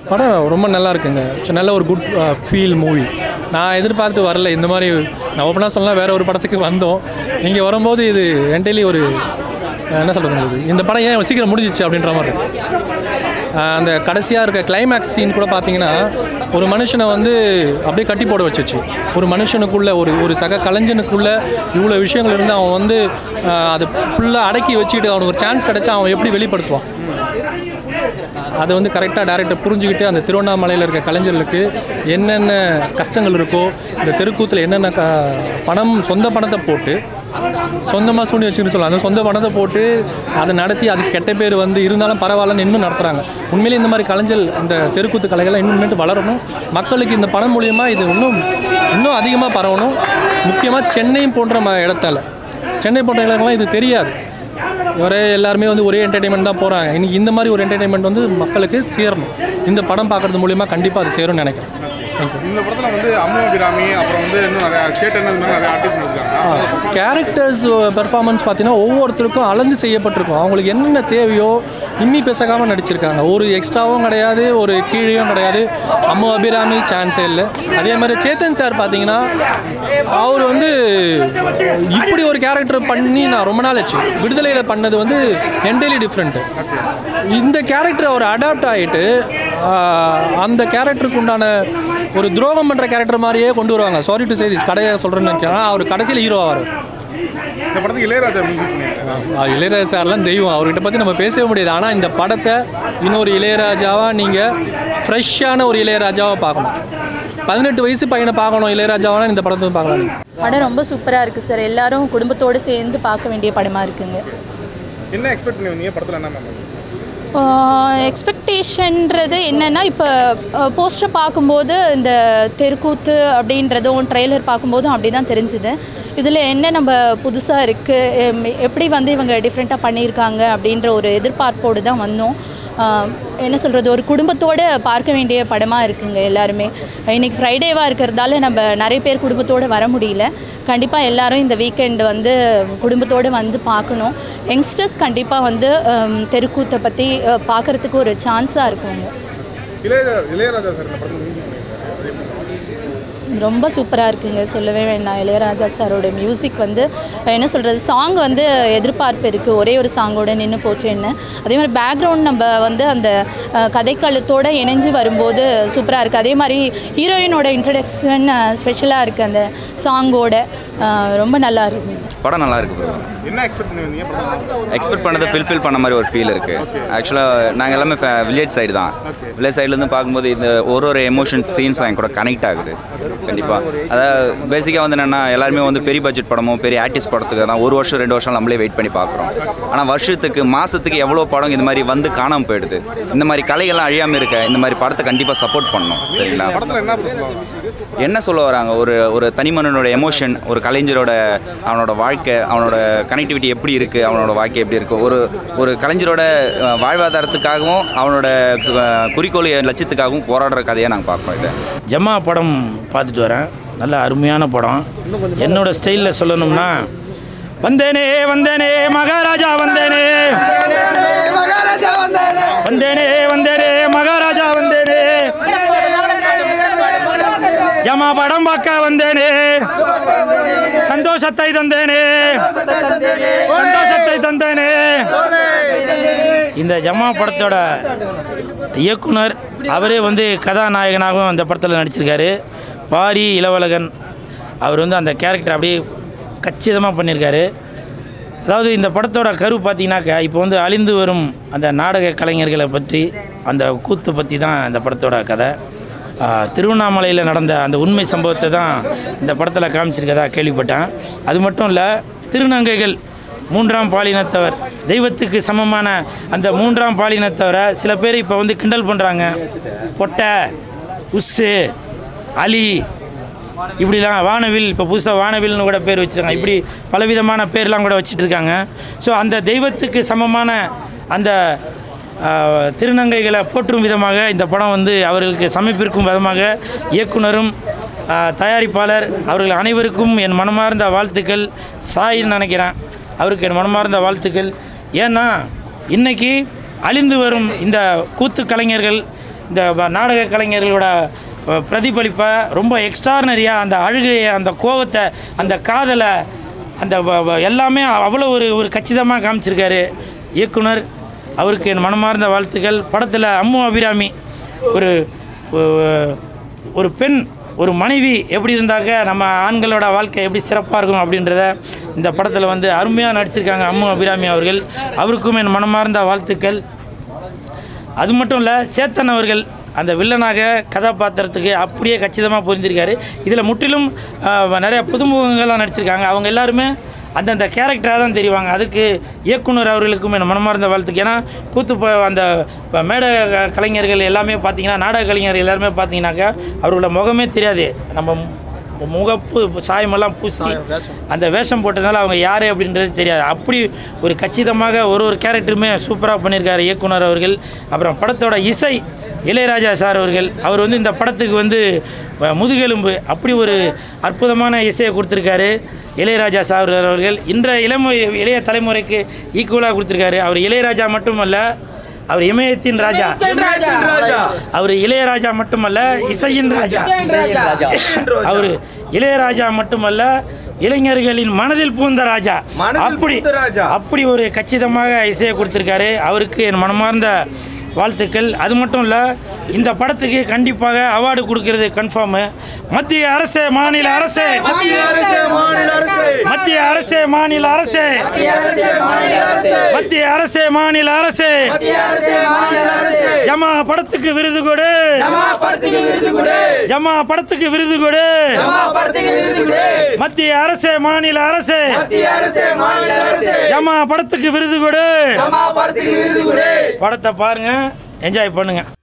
படம் ரொம்ப நல்லா இருக்குங்க ச்ச, நல்ல ஒரு குட் ஃபீல் மூவி நான் எதிர்பார்த்து வரல இந்த மாதிரி நான் ஓப்பனாக சொல்லலாம் வேற ஒரு படத்துக்கு வந்தோம் இங்கே வரும்போது இது என்டைலி ஒரு அஹ், என்ன சொல்கிறது உங்களுக்கு இந்த படம் ஏன் சீக்கிரம் முடிஞ்சிச்சு அப்படின்ற மாதிரி இருக்கு அஹ், அந்த கடைசியாக இருக்க கிளைமேக்ஸ் சீன் கூட பார்த்தீங்கன்னா ஒரு மனுஷனை வந்து அப்படியே கட்டி போட வச்சுச்சு ஒரு மனுஷனுக்குள்ள ஒரு ஒரு சக கலைஞனுக்குள்ள இவ்வளோ விஷயங்கள் இருந்து அவன் வந்து அஹ், அதை ஃபுல்லாக அடக்கி வச்சுக்கிட்டு அவனுக்கு ஒரு சான்ஸ் கிடைச்சா அவன் எப்படி வெளிப்படுத்துவான் அதை வந்து கரெக்டாக டேரக்டர் புரிஞ்சுக்கிட்டு அந்த திருவண்ணாமலையில் இருக்க கலைஞர்களுக்கு என்னென்ன கஷ்டங்கள் இருக்கோ இந்த தெருக்கூத்தில் என்னென்ன க பணம் சொந்த பணத்தை போட்டு சொந்தமாக சூனி வச்சுக்கிட்டு சொல்லலாம் அந்த சொந்த பணத்தை போட்டு அதை நடத்தி அதுக்கு கெட்ட பேர் வந்து இருந்தாலும் பரவாயில்லன்னு இன்னும் நடத்துகிறாங்க உண்மையிலே இந்த மாதிரி கலைஞர் இந்த தெருக்கூத்து கலைகள்லாம் இன்னும் வளரணும் மக்களுக்கு இந்த பணம் மூலியமாக இது இன்னும் இன்னும் அதிகமாக பரவணும் முக்கியமாக சென்னை போன்ற ம இடத்தால சென்னை போன்ற இடங்கள்லாம் இது தெரியாது ஒரே எல்லாருமே வந்து ஒரே என்டர்டைன்மெண்ட் தான் போகிறாங்க இன்னைக்கு இந்த மாதிரி ஒரு என்டர்டைன்மெண்ட் வந்து மக்களுக்கு சேரணும் இந்த படம் பார்க்குறது மூலிமா கண்டிப்பாக அது சேரும்னு நினைக்கிறேன் தேங்க்யூ இந்த படத்துல வந்து அம்மு அபிராமி அப்புறம் வந்து இன்னும் நிறைய சேட்டன் அந்த மாதிரி நிறைய ஆர்டிஸ்ட் இருக்காங்க கேரக்டர்ஸ் பெர்ஃபார்மன்ஸ் பார்த்தீங்கன்னா ஒவ்வொருத்தருக்கும் அளந்து செய்யப்பட்டிருக்கும் அவங்களுக்கு என்னென்ன தேவையோ இம்மி பெசகாமல் நடிச்சிருக்காங்க ஒரு எக்ஸ்ட்ராவும் கிடையாது ஒரு கீழேயும் கிடையாது அம்மு அபிராமி சான்ஸே இல்லை அதே மாதிரி சேத்தன் சார் பார்த்தீங்கன்னா அவர் வந்து இப்படி ஒரு கேரக்டர் பண்ணி நான் ரொம்ப நாள் ஆச்சு விடுதலையில் பண்ணது வந்து என்டைலி டிஃப்ரெண்ட்டு இந்த கேரக்டர் அவர் அடாப்ட் ஆகிட்டு அந்த கேரக்டருக்கு உண்டான ஒரு துரோகம் பண்ணுற கேரக்டர் மாதிரியே கொண்டு வருவாங்க சாரி டு சே திஸ் கடையை சொல்கிறேன்னு நினைக்கிறேன் ஆனால் அவர் கடைசியில் ஹீரோ ஆவார் இந்த படத்துக்கு இளையராஜா மியூசிக் பண்ணியிருக்காங்க ஆ, இளையராஜா சார்லாம் தெய்வம் அவர்கிட்ட பற்றி நம்ம பேசவே முடியாது ஆனால் இந்த படத்தை இன்னொரு இளையராஜாவாக நீங்கள் ஃப்ரெஷ்ஷான ஒரு இளையராஜாவாக பார்க்கணும் பதினெட்டு வயசு பையனை பார்க்கணும் இளையராஜாவான இந்த படத்தை வந்து பார்க்கலாம் நீங்க. படம் ரொம்ப சூப்பராக இருக்குது சார் எல்லாரும் குடும்பத்தோடு சேர்ந்து பார்க்க வேண்டிய படமாக இருக்குங்க என்ன எக்ஸ்பெக்ட் பண்ணி வந்தீங்க படத்துல என்ன மேம் எக்ஸ்பெக்டேஷன்றது என்னென்னா இப்போ போஸ்டர் பார்க்கும்போது இந்த தெருக்கூத்து அப்படின்றதும் ட்ரெய்லர் பார்க்கும்போதும் அப்படி தான் தெரிஞ்சுது இதில் என்ன நம்ம புதுசாக இருக்குது எப்படி வந்து இவங்க டிஃப்ரெண்ட்டாக பண்ணியிருக்காங்க அப்படின்ற ஒரு எதிர்பார்ப்போடு தான் வந்தோம் ஆஹ் என்ன சொல்கிறது ஒரு குடும்பத்தோடு பார்க்க வேண்டிய படமாக இருக்குங்க எல்லாருமே இன்றைக்கி ஃப்ரைடேவாக இருக்கிறதால நம்ம நிறைய பேர் குடும்பத்தோடு வர முடியல கண்டிப்பாக எல்லாரும் இந்த வீக்கெண்ட் வந்து குடும்பத்தோடு வந்து பார்க்கணும் யங்ஸ்டர்ஸ் கண்டிப்பாக வந்து ஆம், தெருக்கூத்தை பற்றி பார்க்குறதுக்கு ஒரு சான்ஸாக இருக்குங்க இளையராஜா இளையராஜா சார் இந்த படத்துக்கு மியூசிக் பண்ணியிருக்காரு அது எப்படி? ரொம்ப சூப்பராக இருக்குங்க சொல்லவே வேண்டாம் இளையராஜா சாரோட மியூசிக் வந்து என்ன சொல்கிறது சாங் வந்து எதிர்பார்ப்பு இருக்குது ஒரே ஒரு சாங்கோட நின்று போச்சுன்னு அதே மாதிரி பேக்ரவுண்ட் நம்ம வந்து அந்த அஹ், கதைக்களத்தோட இணைஞ்சு வரும்போது சூப்பராக இருக்குது அதே மாதிரி ஹீரோயினோட இன்ட்ரடக்ஷன் ஸ்பெஷலாக இருக்குது அந்த சாங்கோட அஹ், ரொம்ப நல்லா இருக்குது படம் நல்லா இருக்கு ப்ரோ என்ன எக்ஸ்பெக்ட் பண்ணி வந்தீங்க படத்துல எக்ஸ்பெக்ட் பண்ணதை ஃபில்ஃபில் பண்ண மாதிரி ஒரு ஃபீல் இருக்கு ஆக்சுவலாக நாங்கள் எல்லாமே வில்லேஜ் சைடு தான் வில்லேஜ் சைட்லேருந்து பார்க்கும்போது இந்த ஒரு ஒரு எமோஷன்ஸ் சீன்ஸ் என் கூட கனெக்ட் ஆகுது கண்டிப்பாக அதாவது பேசிக்காக வந்து என்னென்னா எல்லாருமே வந்து பெரிய பட்ஜெட் படமோ பெரிய ஆர்டிஸ்ட் படத்துக்கு தான் ஒரு வருஷம் ரெண்டு வருஷம் நம்மளே வெயிட் பண்ணி பார்க்குறோம் ஆனால் வருஷத்துக்கு மாதத்துக்கு எவ்வளோ படம் இந்த மாதிரி வந்து காணாமல் போயிடுது இந்த மாதிரி கலைகள்லாம் அழியாமல் இருக்க இந்த மாதிரி படத்தை கண்டிப்பாக சப்போர்ட் பண்ணணும் சரிங்களா படத்துல என்ன சொல்லுவாங்க என்ன சொல்ல வராங்க ஒரு ஒரு தனிமனிதனோட எமோஷன் ஒரு கலைஞரோட அவனோட வாழ்க்கை அவனோட கனெக்டிவிட்டி எப்படி இருக்குது அவனோட வாழ்க்கை எப்படி இருக்குது ஒரு ஒரு கலைஞரோட அஹ், வாழ்வாதாரத்துக்காகவும் அவனோட அஹ், குறிக்கோள் லட்சியத்துக்காகவும் போராடுற கதையை நாங்கள் பார்க்குறோம் இதை ஜம்மா படம் பார்த்துட்டு வரேன் நல்ல அருமையான படம் என்னோட ஸ்டைலில் சொல்லணும்னா வந்தேனே வந்தேனே மகாராஜா வந்தேனே வந்தேனே வந்தேனே மகாராஜா வந்தேனே ஜமா படம் பார்க்க வந்தேனே சந்தோஷத்தை தந்தேனே சந்தோஷத்தை தந்தேனே இந்த ஜமா படத்தோட இயக்குனர் அவரே வந்து கதாநாயகனாகவும் அந்த படத்தில் நடிச்சிருக்காரு பாரி இளவழகன் அவர் வந்து அந்த கேரக்டர் அப்படியே கச்சிதமாக பண்ணியிருக்காரு அதாவது இந்த படத்தோட கரு பார்த்தீங்கன்னாக்கா இப்போ வந்து அழிந்து வரும் அந்த நாடக கலைஞர்களை பற்றி அந்த கூத்து பற்றி தான் இந்த படத்தோட கதை ஆ, திருவண்ணாமலையில் நடந்த அந்த உண்மை சம்பவத்தை தான் இந்த படத்தில் காமிச்சிருக்கதா கேள்விப்பட்டேன் அது மட்டும் இல்லை திருநங்கைகள் மூன்றாம் பாலினத்தவர் தெய்வத்துக்கு சமமான அந்த மூன்றாம் பாலினத்தவரை சில பேர் இப்போ வந்து கிண்டல் பண்ணுறாங்க பொட்டை உஸ்ஸு அலி இப்படிலாம் வானவில் இப்போ புதுசாக வானவில்னு கூட பேர் வச்சுருக்காங்க இப்படி பலவிதமான பேர்லாம் கூட வச்சிட்டு இருக்காங்க ஸோ அந்த தெய்வத்துக்கு சமமான அந்த ஆஹ், திருநங்கைகளை போற்றும் விதமாக இந்த படம் வந்து அவர்களுக்கு சமர்ப்பிக்கும் விதமாக இயக்குனரும் ஆஹ், தயாரிப்பாளர் அவர்கள் அனைவருக்கும் என் மனமார்ந்த வாழ்த்துக்கள் சாயின்னு நினைக்கிறேன் அவருக்கு என் மனமார்ந்த வாழ்த்துக்கள் ஏன்னா இன்னைக்கு அழிந்து வரும் இந்த கூத்து கலைஞர்கள் இந்த வ- நாடக கலைஞர்களோட அஹ், பிரதிபலிப்பை ரொம்ப எக்ஸ்ட்ரானரியாக அந்த அழுகையை அந்த கோவத்தை அந்த காதலை அந்த வ- வ- எல்லாமே அவ்வளோ ஒரு ஒரு கச்சிதமாக காமிச்சிருக்காரு இயக்குனர் அவருக்கு என் மனமார்ந்த வாழ்த்துக்கள் படத்தில் அம்மு அபிராமி ஒரு ஒ- ஒரு பெண் ஒரு மனைவி எப்படி இருந்தாக்க நம்ம ஆண்களோட வாழ்க்கை எப்படி சிறப்பாக இருக்கும் அப்படின்றத இந்த படத்தில் வந்து அருமையாக நடிச்சிருக்காங்க அம்மு அபிராமி அவர்கள் அவருக்கும் என் மனமார்ந்த வாழ்த்துக்கள் அது மட்டும் இல்லை சேத்தன் அவர்கள் அந்த வில்லனாக கதாபாத்திரத்துக்கு அப்படியே கச்சிதமாக புரிந்திருக்காரு இதில் முற்றிலும் ஆஹ், நிறைய புதுமுகங்கள்லாம் நடிச்சிருக்காங்க அவங்க எல்லாருமே அந்தந்த கேரக்டராக தான் தெரிவாங்க அதுக்கு இயக்குனர் அவர்களுக்கும் என் மனமார்ந்த வாழ்த்துக்கு ஏன்னா கூத்து ப- அந்த ப- மேடை க- கலைஞர்கள் எல்லாமே பார்த்தீங்கன்னா நாடக கலைஞர்கள் எல்லாருமே பார்த்தீங்கன்னாக்கா அவர்களோட முகமே தெரியாது நம்ம மு- முகப்பு சாயமெல்லாம் பூசி அந்த வேஷம் போட்டதுனால அவங்க யார் அப்படின்றது தெரியாது அப்படி ஒரு கச்சிதமாக ஒரு ஒரு கேரக்டருமே சூப்பராக பண்ணியிருக்காரு இயக்குனர் அவர்கள் அப்புறம் படத்தோட இசை இளையராஜா சார் அவர்கள் அவர் வந்து இந்த படத்துக்கு வந்து அஹ், முதுகெலும்பு அப்படி ஒரு அற்புதமான இசையை கொடுத்துருக்காரு இளையராஜா சார் அவர்கள் இன்றைய இளமு இளைய தலைமுறைக்கு ஈக்குவலாக கொடுத்துருக்காரு அவர் இளையராஜா மட்டுமல்ல அவர் இமயத்தின் ராஜா அவர் இளையராஜா மட்டுமல்ல இசையின் ராஜா அவர் இளையராஜா மட்டுமல்ல இளைஞர்களின் மனதில் பூந்த ராஜா மனதில் அப்படி பூந்த ராஜா. அப்படி ஒரு கச்சிதமாக இசையை கொடுத்துருக்காரு அவருக்கு என் மனமார்ந்த வாழ்த்துக்கள் அது மட்டும் இல்லை இந்த படத்துக்கு கண்டிப்பாக அவார்டு கொடுக்கறது கன்ஃபார்மு மத்திய அரசு மாநில அரசு மத்திய அரசு மாநில அரசு மத்திய அரசு மாநில அரசு மத்திய அரசு மாநில அரசு ஜமா படத்துக்கு விருது கொடு ஜமா படத்துக்கு விருது கொடு மத்திய அரசு மாநில அரசு ஜமா படத்துக்கு விருது கொடு படத்தை பாருங்க என்ஜாய் பண்ணுங்க